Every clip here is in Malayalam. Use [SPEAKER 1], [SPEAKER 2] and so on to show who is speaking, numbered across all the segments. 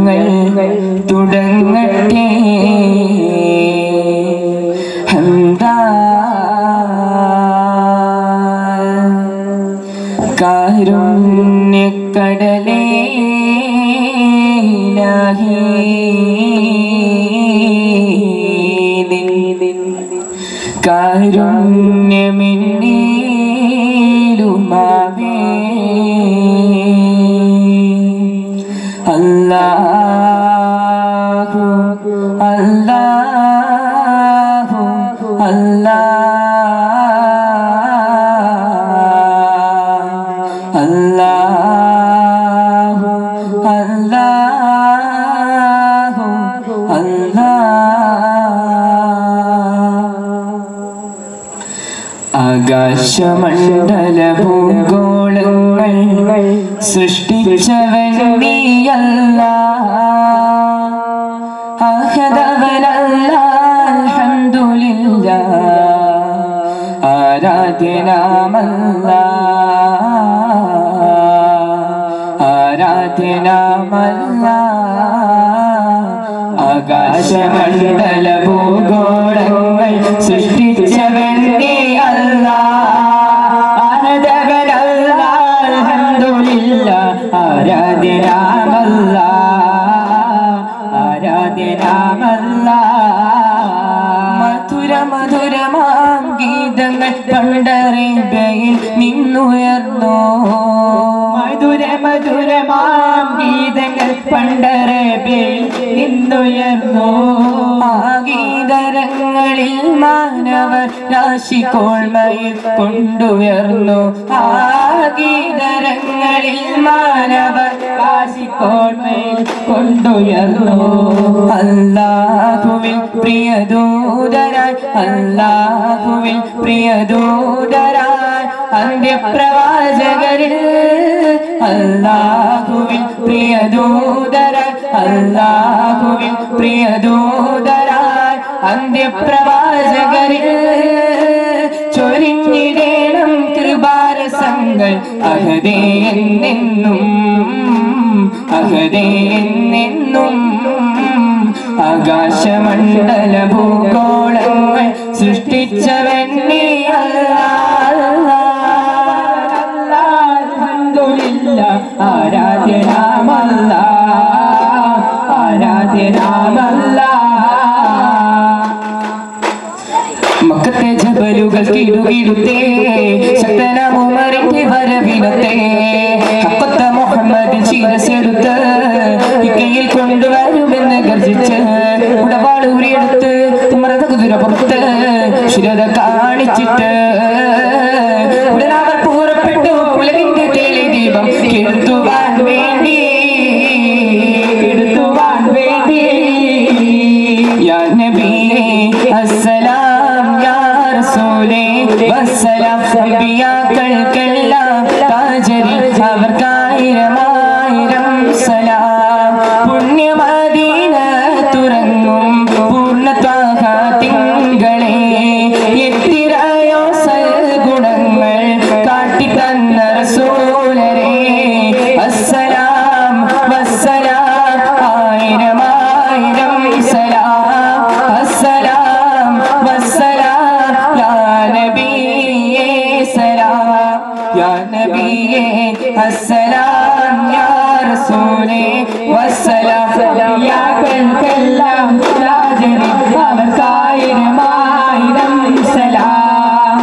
[SPEAKER 1] ഞങ്ങൾ തുടങ്ങട്ടെ ഹംദാ കാരുണ്യക്കടലേ ഇലാഹി നിൻ കാരുണ്യമിന്നീലുമാവേ അല്ലാഹു അല്ലാഹു അല്ലാഹ് അല്ലാഹു അല്ലാഹു അല്ലാഹ് ആകാശമണ്ഡല ഭൂഗോളങ്ങൾ സൃഷ്ടിച്ചവൻ നീയല്ല അഹദവനല്ല അൽഹംദുലില്ലാ ആരാധ്യനാമല്ല ആരാധ്യനാമല്ല ആകാശമണ്ഡല ഭൂഗോളങ്ങൾ സൃഷ്ടിച്ചവൻ നീ അല്ല ആരാധകനല്ല അൽഹംദുലില്ല ആരാധ്യനാമല്ല ആരാധ്യനാമല്ല മധുര മധുരമാം ഗീതങ്ങൾ പണ്ടറിയയിൽ നിന്നുയർന്നോ മധുര മധുരമാം ഗീതങ്ങൾ പണ്ടറിയയിൽ നിന്നുയർന്നു ആ ഗീതരങ്ങളിൽ മാനവർ രാശിക്കോൾമയിൽ കൊണ്ടുയർന്നു ആ ഗീതരങ്ങളിൽ മാനവർ രാശിക്കോൾമയിൽ കൊണ്ടുയർന്നു അല്ലാഹുവിൽ പ്രിയദൂതരായി അല്ലാഹുവിൽ പ്രിയദൂതരായി അന്ത്യപ്രവാചകരിൽ അല്ലാഹുവിൽ പ്രിയദൂതരായി അല്ലാഹുവിൽ പ്രിയദൂതരായി അന്ത്യപ്രവാചകരിൽ ചൊരിഞ്ഞിടേണം കൃപാരസങ്ങൾ അഹദേ എന്നെന്നും അഹദേ എന്നെന്നും ആകാശമണ്ഡല ഭൂഗോളങ്ങൾ സൃഷ്ടിച്ചവൻ നീ അൽഹംദുലില്ല ആരാധ്യനാമല്ല ആരാധ്യനാമല്ല മക്കത്തെ ജബലുകൾ കിടുകിടുത്തേ ശക്തനമുമറിന്റെ വരവിനത്തെ ഹക്കത്ത മുഹമ്മദ് ശിരസെടുത്ത് ഇക്കയിൽ കൊണ്ടുവരുമെന്ന് ഗർജിച്ച് ഉടപാട് ഉരിയെടുത്ത് മറന്ന കുതിര പുറത്ത് ശിരത കാണിച്ചിട്ട് ഉടനവർ പുറപ്പെട്ടു ഉലകിന്റെ തേളി ദീപം കെടുത്തുവാൻ വേണ്ടി കെടുത്തുവാൻ വേണ്ടി യാ നബിയേ അസ്സലാം യാ റസൂലേ വസ്സലാം നബിയാക്കൾക്കെല്ലാം താജരി അവർക്കായിരമായിരം സലാം പുണ്യമദീന തുറങ്ങും പൂർണ്ണത്വാഹ തിങ്കളെ എത്തിരായോ സൽഗുണങ്ങൾ കാട്ടിത്തന്ന റസൂലരേ അസ്സലാം വസ്സലാം ആയിരമായിരം സലാം അസ്സലാം വസ്സലാം യാ നബിയേ സലാം യാ നബിയേ അസ്സലാം യാ റസൂലേ വസ്സലാം യാ കൽക്കെല്ലാം രാജരി അവർക്കായിരമായിരം സലാം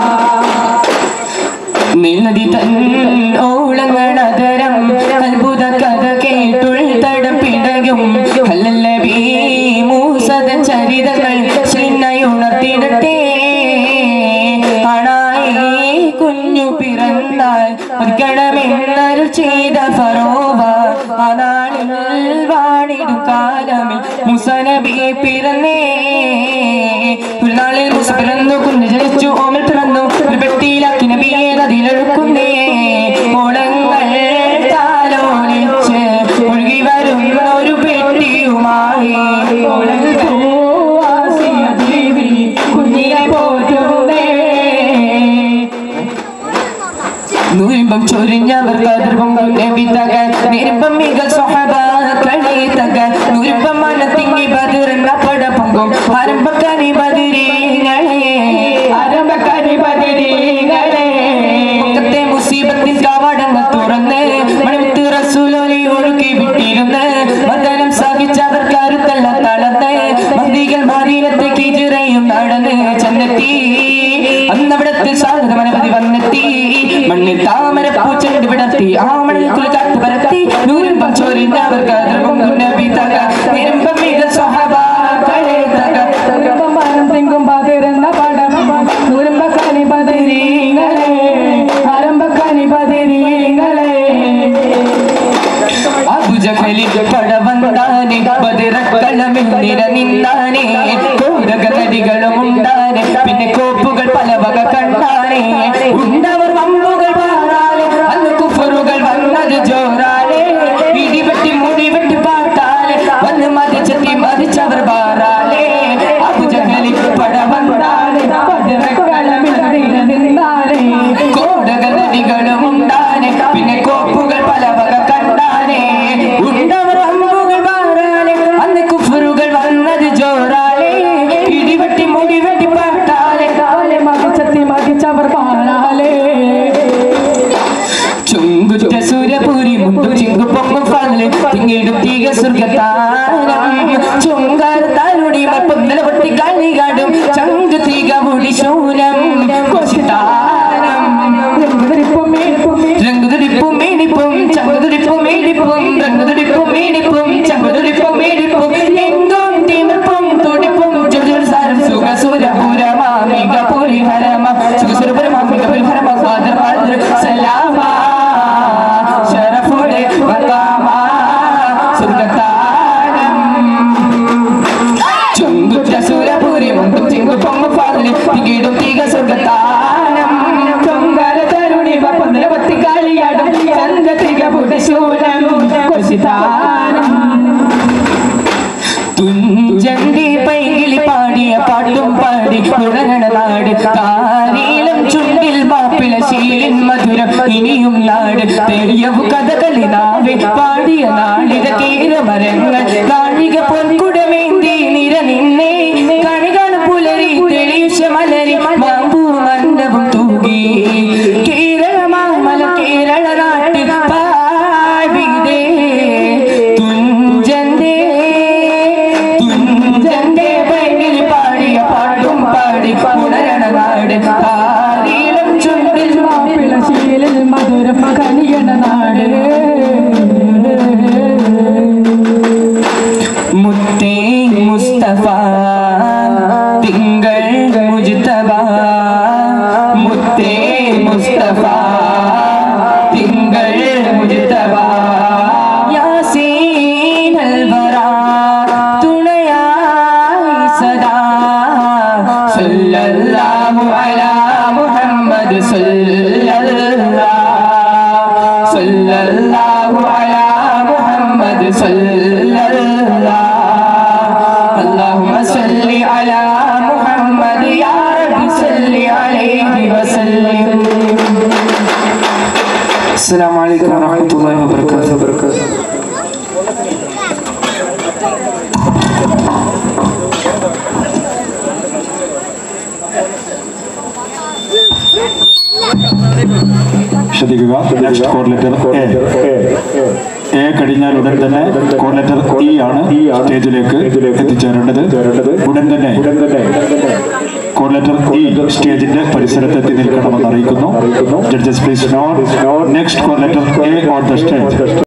[SPEAKER 1] നിലതി തൻ ഓളങ്ങളതരം അത്ഭുത കഥ കേട്ടുൾ തടപ്പിടയും അല്ലല്ലബീ മൂസതൻ ചരിതങ്ങൾ ചിന്നയുണർത്തിടട്ടെ ആണായി കുഞ്ഞു പിറന്നാൽ ഒരുക്കണമെന്നരുൾ ചെയ്ത ഫറോവ ആ നാളിൽ വാണിടും കാലമിൽ മുസനബി പിറന്നേ ഒരു നാളിൽ മുസ പിറന്നു കുഞ്ഞു ജനിച്ചു ഓമൽ പിറന്നു ഒരു പെട്ടിയിലാക്കി നബിയെ നദിയിലൊഴുക്കുന്നേ ഓളങ്ങൾ താലോലിച്ച് ഒഴുകി വരുന്ന ഒരു പെട്ടിയുമായി ഓളങ്ങൾ പൂവാസിയ ദേവി കുഞ്ഞിനെ പോറ്റുന്നേ നൂൽ ഇമ്പം ചൊരിഞ്ഞവർ കതിർവും നബിതക നിരുപ്പം മിക സ്വഹബാക്കളെ തക നുരുപ്പം മനത്തിങ്ങി ബദിറെന്ന പടപ്പൊങ്കും ആരംഭക്കനി ബദിരീങ്ങളെ ആരംഭക്കനി ബദിരീങ്ങളെ മുഖത്തെ മുസീബത്തിൻ കവാടങ്ങൾ തുറന്ന് മണിമുത്ത് റസൂലോലി ഒഴുക്കി വിട്ടിരുന്ന് മന്ദനം സഹിച്ചവർ കരുത്തല്ല തളർന്ന് മന്ദികൾ മാതീനത്തേക്ക് ചിറയും നടന്ന് ചെന്നെത്തി അന്നവിടത്തിൽ സ്വാഗതം അനവധി വന്നെത്തി മണ്ണിൽ താമര പൂച്ചെണ്ട് വിടർത്തി ആ മണ്ണിൽ കുളിക്കാത്ത് പരത്തി നൂരമ്പം ചൊരിഞ്ഞവർ കതിർവും നബി തക നിരമ്പം മിക സ്വഹബാക്കളെ തക
[SPEAKER 2] തുരുമ്പം പാനം തിങ്കും പതിരുന്ന പടം തുരുമ്പക്കനി പതിരീങ്ങളെ ആരംഭക്കനി പതിരീങ്ങളെ
[SPEAKER 1] അബുജഹലിൽ പടവന്താനെ ബദിറക്കളമിൽ നിരനിന്നാനെ കോരക നദികളും ഉണ്ടാനെ പിന്നെ കോപ്പുകൾ പല വക കണ്ടാനെ ഉണ്ടവർ വമ്പുകൾ പാറാലെ അന്ന് കുഫറുകൾ വന്നത് ജോറാലെ ഇടിവെട്ടി മുടിവെട്ടി പാട്ടാലെ വന്ന് മതിച്ചെത്തി മതിച്ചവർ പാറാലെ അബുജഹലിൽ പടവന്താനെ
[SPEAKER 2] പതിരക്കളമിൽ നിന്നാലേ
[SPEAKER 1] കോടക നദികളും ഉണ്ടാനെ പിന്നെ കോപ്പുകൾ പല വക കണ്ടാനെ ഉണ്ടവർ അമ്പുകൾ മാറാലെ അന്ന് കുഫറുകൾ വന്നത് ജോറാലെ ഇടിവെട്ടി മുടിവെട്ടി പാട്ടാലെ
[SPEAKER 2] കാലെ മതിച്ചെത്തി മതിച്ചവർ പാലാലേ
[SPEAKER 1] ചുങ്കുറ്റ സൂര്യപൂരി മുണ്ടു ചിങ്കു പൊങ്ങു ഫല് തിങ്ങിടും തീക സ്വർഗത്താരം ചുങ്കാർ താരുടി പൊന്നല പൊട്ടി കളികാടും ചങ്ക് തീക മുടി ശൂലം കൊച്ചിത്താരം
[SPEAKER 2] രംഗതിരിപ്പും മേടിപ്പും
[SPEAKER 1] രംഗുതുടിപ്പും മേടിപ്പും ചങ്കുതുടിപ്പും മേടിപ്പും രംഗുതുടിപ്പും മേടിപ്പും ചങ്കുതുടിപ്പും മേടിപ്പും എങ്കും തിമിർപ്പും തുടിപ്പും ചുടുചുടു സാരം സുഖ സുരപുര മാമിക പുരിഹരമ സുഖ സുരപുര മാമിക പുരിഹരമ ഫാദർ ഫാദർ സലാമ ശരഫുടെ വക്കാമ സുർഗത്താനം ചുങ്കുറ്റ സുരപുരി മുണ്ടും ചിങ്കു പൊങ്ങു ഫാദലി തികിടും തീക സുർഗത്താനം
[SPEAKER 2] ചൊങ്കാല തരുണി പന്തല പത്തി കാളിയാടും ചന്ദ്രതിക പുടശൂലം കൊശിതാനം
[SPEAKER 1] തുഞ്ചന്റെ പൈകിളി പാടിയ പാട്ടും പാടി തുടരണ നാട് കാരീലം ചുണ്ടിൽ മാപ്പിള ശീലിൻ മധുരം ഇനിയും നാട് തെയ്യവു കഥകളി നാവെ പാടിയ നാളിക തീരമരങ്ങൾ നാഴിക പൊൻകുടമേന്തി നിര നിന്നേ കണികാണ് പുലരി തെളിയുഷ മലരി മാമ്പൂ മണ്ഡപം തൂകി കേരള മാമല കേരള നാട്ട് പാടിതേ തുഞ്ചന്റെ തുഞ്ചന്റെ പൈകിൽ പാടിയ പാട്ടും പാടി ഉണരണ നാട് കാരീളം ചുണ്ടിൽ
[SPEAKER 2] പിളശീലിൽ മധുരം കനിയണ നാട്
[SPEAKER 1] മുത്തേ മുസ്തഫ തിങ്കൾ മുജ്തബ മുത്തേ മുസ്തഫ തിങ്കൾ മുജ്തബ യാസീൻ അൽവറാ തുണയായി സദാ സല്ലല്ലാഹു അലാ മുഹമ്മദ് സല്ലല്ലാഹു സല്ലല്ലാഹു അലാ മുഹമ്മദ് സല്ലല്ലാഹു اللهم صل على محمد يا رب صل عليه وسلم السلام عليكم ورحمة الله وبركاته
[SPEAKER 3] ശ്രദ്ധിക്കുക next code letter A A കഴിഞ്ഞാൽ ഉടൻ തന്നെ കോർ ലെറ്റർ ഇ ആണ് സ്റ്റേജിലേക്ക് എത്തിച്ചേരേണ്ടത് ഉടൻ തന്നെ കോർ ലെറ്റർ ഇ സ്റ്റേജിന്റെ പരിസരത്ത് എത്തി നിൽക്കണമെന്ന് അറിയിക്കുന്നു judges please note next code letter A on the stage